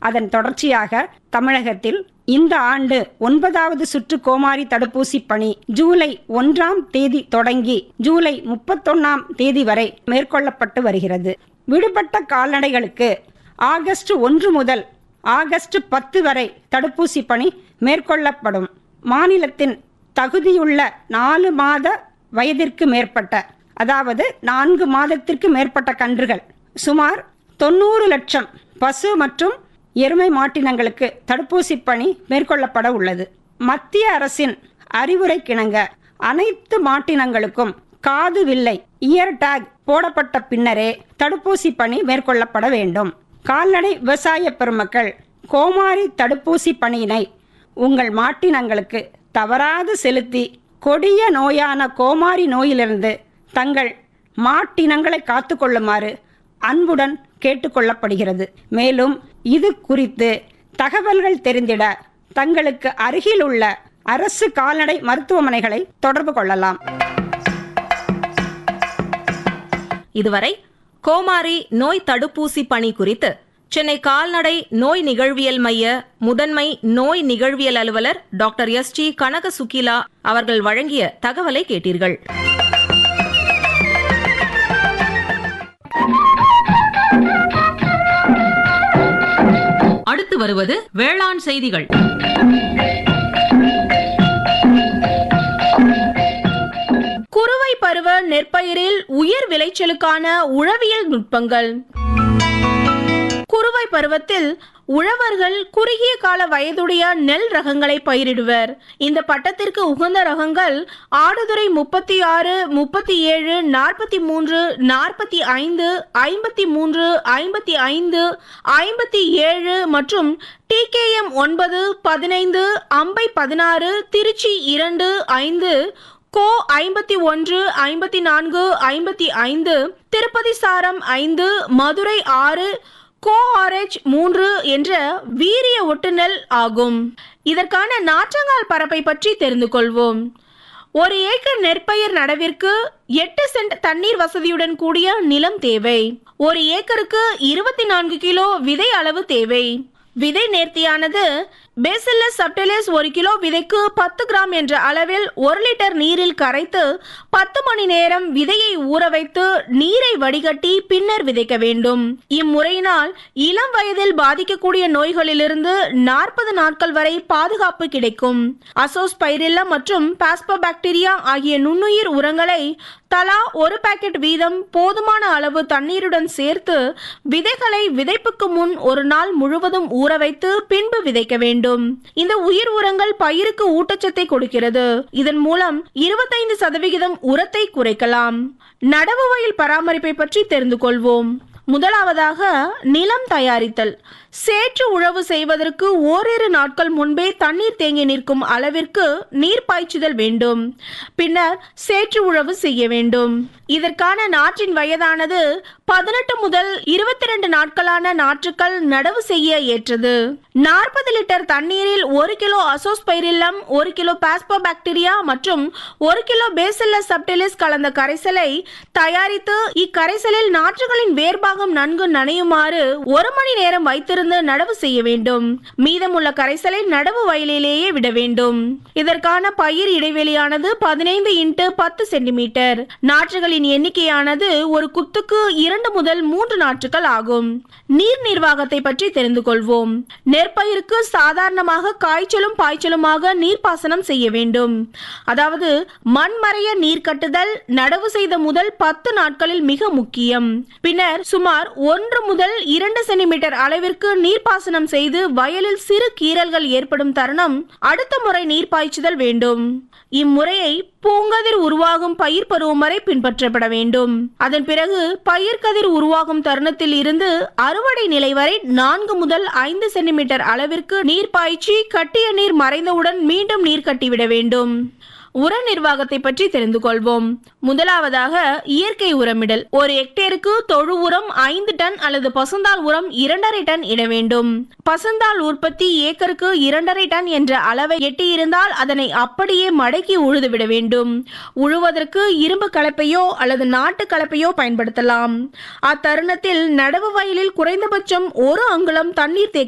அதன் தொடர்ச்சியாக தமிழகத்தில் இந்த ஆண்டு ஒன்பதாவது சுற்று கோமாரி தடுப்பூசி பணி ஜூலை ஒன்றாம் தேதி தொடங்கி ஜூலை முப்பத்தொன்னாம் தேதி வரை மேற்கொள்ளப்பட்டு வருகிறது விடுபட்ட கால்நடைகளுக்கு ஆகஸ்ட் ஒன்று முதல் ஆகஸ்ட் பத்து வரை தடுப்பூசி பணி மேற்கொள்ளப்படும் மாநிலத்தின் தகுதியுள்ள நாலு மாத வயதிற்கு மேற்பட்ட அதாவது நான்கு மாதத்திற்கு மேற்பட்ட கன்றுகள் சுமார் தொண்ணூறு லட்சம் பசு மற்றும் எருமை மாட்டினங்களுக்கு தடுப்பூசி பணி மேற்கொள்ளப்பட உள்ளது மத்திய அரசின் அறிவுரை கிணங்க அனைத்து மாட்டினங்களுக்கும் காது வில்லை இயர் டேக் போடப்பட்ட பின்னரே தடுப்பூசி பணி மேற்கொள்ளப்பட வேண்டும் கால்நடை விவசாய பெருமக்கள் கோமாரி தடுப்பூசி பணியினை உங்கள் மாட்டினங்களுக்கு தவறாது செலுத்தி கொடிய நோயான கோமாரி நோயிலிருந்து தங்கள் மாட்டினங்களை காத்துக்கொள்ளுமாறு அன்புடன் கேட்டுக்கொள்ளப்படுகிறது மேலும் இது குறித்து தகவல்கள் தெரிந்திட தங்களுக்கு அருகில் உள்ள அரசு கால்நடை மருத்துவமனைகளை தொடர்பு கொள்ளலாம் இதுவரை கோமாரி நோய் தடுப்பூசி பணி குறித்து சென்னை கால்நடை நோய் நிகழ்வியல் மைய முதன்மை நோய் நிகழ்வியல் அலுவலர் doctor S T Kanaka Sukila அவர்கள் வழங்கிய தகவலை கேட்டீர்கள் அடுத்து வருவது வேளாண் செய்திகள் குறுவை பருவ நெற்பயிரில் உயர் விளைச்சலுக்கான உழவியல் நுட்பங்கள் குறுவை பருவத்தில் உழவர்கள் குறுகிய கால வயதுடைய நெல் ரகங்களை பயிரிடுவர் இந்த பட்டத்திற்கு உகந்த ரகங்கள் ஆடுதுறை முப்பத்தி ஆறு முப்பத்தி ஏழு நாற்பத்தி மூன்று நாற்பத்தி ஐந்து ஐம்பத்தி மூன்று ஐம்பத்தி ஐந்து ஐம்பத்தி ஏழு மற்றும் டிகேஎம் ஒன்பது பதினைந்து அம்பை பதினாறு திருச்சி இரண்டு ஐந்து கோ ஐம்பத்தி ஒன்று ஐம்பத்தி நான்கு ஐம்பத்தி ஐந்து திருப்பதி சாரம் ஐந்து மதுரை ஆறு கோ ஆர்எச் மூன்று என்ற வீரிய ஒட்டுநெல் ஆகும் இதற்கான நாற்றங்கால் பரப்பை பற்றி தெரிந்து கொள்வோம் ஒரு ஏக்கர் நெற்பயிர் நடவிற்கு எட்டு சென்ட் தண்ணீர் வசதியுடன் கூடிய நிலம் தேவை ஒரு ஏக்கருக்கு இருபத்தி நான்கு கிலோ விதை அளவு தேவை விதை நேர்த்தியானது பேசில்லஸ் சப்டிலிஸ் ஒரு கிலோ விதைக்கு பத்து கிராம் என்ற அளவில் ஒரு லிட்டர் நீரில் கரைத்து பத்து மணி நேரம் விதையை ஊற வைத்து நீரை வடிகட்டி பின்னர் விதைக்க வேண்டும் இம்முறையினால் இளம் வயதில் பாதிக்கக்கூடிய நோய்களிலிருந்து நாற்பது நாட்கள் வரை பாதுகாப்பு கிடைக்கும் அசோஸ் பைரில்லா மற்றும் பாஸ்போபாக்டீரியா ஆகிய நுண்ணுயிர் உரங்களை தலா ஒரு பாக்கெட் வீதம் போதுமான அளவு தண்ணீருடன் சேர்த்து விதைகளை விதைப்புக்கு முன் ஒரு நாள் முழுவதும் ஊற வைத்து பின்பு விதைக்க வேண்டும் இந்த உயிர் உரங்கள் பயிருக்கு ஊட்டச்சத்தை கொடுக்கிறது இதன் மூலம் இருபத்தைந்து சதவிகிதம் உரத்தை குறைக்கலாம் நடவு வயல் பராமரிப்பை பற்றி தெரிந்து கொள்வோம் முதலாவதாக நிலம் தயாரித்தல் சேற்று உழவு செய்வதற்கு ஓரிரு நாட்கள் முன்பே தண்ணீர் தேங்கி நிற்கும் அளவிற்கு நீர் பாய்ச்சுதல் வேண்டும் பின்னர் சேற்று உழவு செய்ய வேண்டும் இதற்கான நாற்றின் வயதானது பதினெட்டு முதல் இருபத்தி ரெண்டு நாட்களான நாற்றுக்கள் நடவு செய்ய ஏற்றது நாற்பது லிட்டர் தண்ணீரில் ஒரு கிலோ அசோஸ்பைரில்லம் ஒரு கிலோ பாஸ்போபாக்டீரியா மற்றும் ஒரு கிலோ பேசில்லஸ் சப்டிலிஸ் கலந்த கரைசலை தயாரித்து இக்கரைசலில் நாற்றுகளின் வேர்பாகம் நன்கு நனையுமாறு ஒரு மணி நேரம் வைத்திருந்து நடவு செய்ய வேண்டும் மீதமுள்ள கரைசலை நடவு வயலிலேயே விட வேண்டும் இதற்கான பயிர் இடைவெளியானது பதினைந்து இன்ட்டு பத்து சென்டிமீட்டர் நாற்றுகளின் எண்ணிக்கையானது ஒரு குத்துக்கு இரண்டு முதல் மூன்று நாற்றுகள் ஆகும் நீர் நிர்வாகத்தை பற்றி தெரிந்து கொள்வோம் நெற்பயிருக்கு சாதாரணமாக காய்ச்சலும் பாய்ச்சலுமாக நீர்ப்பாசனம் செய்ய வேண்டும் அதாவது மண்மறைய நீர் கட்டுதல் நடவு செய்த முதல் பத்து நாட்களில் மிக முக்கியம் பின்னர் சுமார் ஒன்று முதல் இரண்டு சென்டிமீட்டர் அளவிற்கு நீர்ப்பாசனம் செய்து வயலில் சிறு கீறல்கள் ஏற்படும் தருணம் அடுத்த முறை நீர் பாய்ச்சுதல் வேண்டும் இம்முறையை பூங்கதிர் உருவாகும் பயிர் பருவம் வரை பின்பற்றப்பட வேண்டும் அதன் பிறகு பயிர் கதிர் உருவாகும் தருணத்தில் இருந்து அறுவடை நிலை வரை நான்கு முதல் ஐந்து சென்டிமீட்டர் அளவிற்கு நீர் பாய்ச்சி கட்டிய நீர் மறைந்தவுடன் மீண்டும் நீர் கட்டிவிட வேண்டும் உர நிர்வாகத்தை பற்றி தெரிந்து கொள்வோம் முதலாவதாக இயற்கை உரமிடல் ஒரு ஹெக்டேருக்கு தொழு உரம் ஐந்து டன் அல்லது பசுந்தாள் உரம் இரண்டரை டன் இட வேண்டும் பசுந்தாள் உற்பத்தி ஏக்கருக்கு இரண்டரை டன் என்ற அளவை எட்டியிருந்தால் அதனை அப்படியே மடக்கி உழுதுவிட வேண்டும் உழுவதற்கு இரும்பு கலப்பையோ அல்லது நாட்டு கலப்பையோ பயன்படுத்தலாம் அத்தருணத்தில் நடவு வயலில் குறைந்தபட்சம் ஒரு அங்குலம் தண்ணீர் தேக்க